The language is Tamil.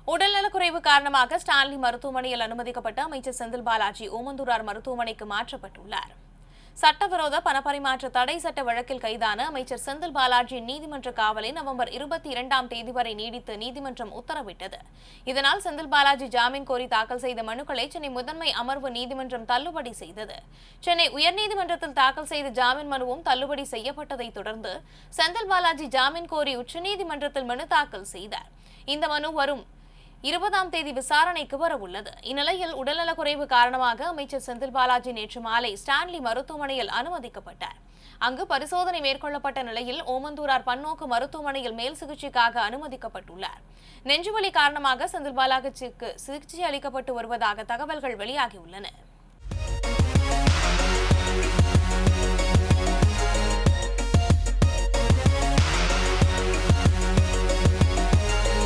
உடல்நலக்குறைவு காரணமாக ஸ்டான்லி மருத்துவமனையில் அனுமதிக்கப்பட்ட அமைச்சர் செந்தில் பாலாஜி ஓமந்தூரார் மருத்துவமனைக்கு மாற்றப்பட்டுள்ளார் சட்டவிரோத பணப்பரிமாற்ற தடை சட்ட வழக்கில் கைதான அமைச்சர் செந்தில் பாலாஜி நீதிமன்ற காவலை நவம்பர் இருபத்தி இரண்டாம் தேதி வரை நீடித்து நீதிமன்றம் உத்தரவிட்டது இதனால் செந்தில் பாலாஜி ஜாமீன் கோரி தாக்கல் செய்த மனுக்களை சென்னை முதன்மை அமர்வு நீதிமன்றம் தள்ளுபடி செய்தது சென்னை உயர்நீதிமன்றத்தில் தாக்கல் செய்த ஜாமீன் மனுவும் தள்ளுபடி செய்யப்பட்டதை தொடர்ந்து செந்தில் பாலாஜி ஜாமீன் கோரி உச்சநீதிமன்றத்தில் மனு தாக்கல் செய்தார் இந்த மனு வரும் இருபதாம் தேதி விசாரணைக்கு வரவுள்ளது இந்நிலையில் உடல்நலக்குறைவு காரணமாக அமைச்சர் செந்தில் பாலாஜி நேற்று மாலை ஸ்டான்லி மருத்துவமனையில் அனுமதிக்கப்பட்டார் அங்கு பரிசோதனை மேற்கொள்ளப்பட்ட நிலையில் ஓமந்தூரார் பன்னோக்கு மருத்துவமனையில் மேல் சிகிச்சைக்காக அனுமதிக்கப்பட்டுள்ளார் நெஞ்சுவலி காரணமாக செந்தில் பாலாஜிக்கு சிகிச்சை அளிக்கப்பட்டு வருவதாக தகவல்கள் வெளியாகியுள்ளன